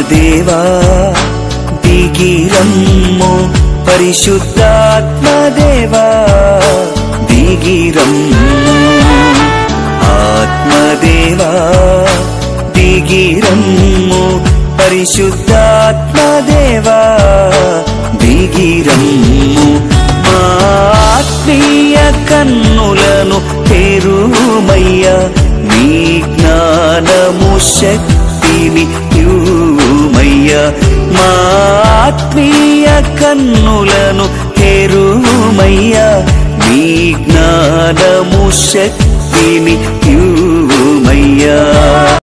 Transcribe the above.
ఆత్మదేవా దిగిరమ్ము పరిశుద్ధాత్మదేవా దిగిరమ్ము ఆత్మదేవా దిగిరమ్ము పరిశుద్ధాత్మదేవా దిగిరమ్ము మా ఆత్మీయ కన్నులను తెరుమయ్య నీ జ్ఞానము శక్తిని యూమయ్య మా ఆత్మీయ కన్నులను తెరుమయ్య నీ జ్ఞానము శక్తిని యూమయ్యా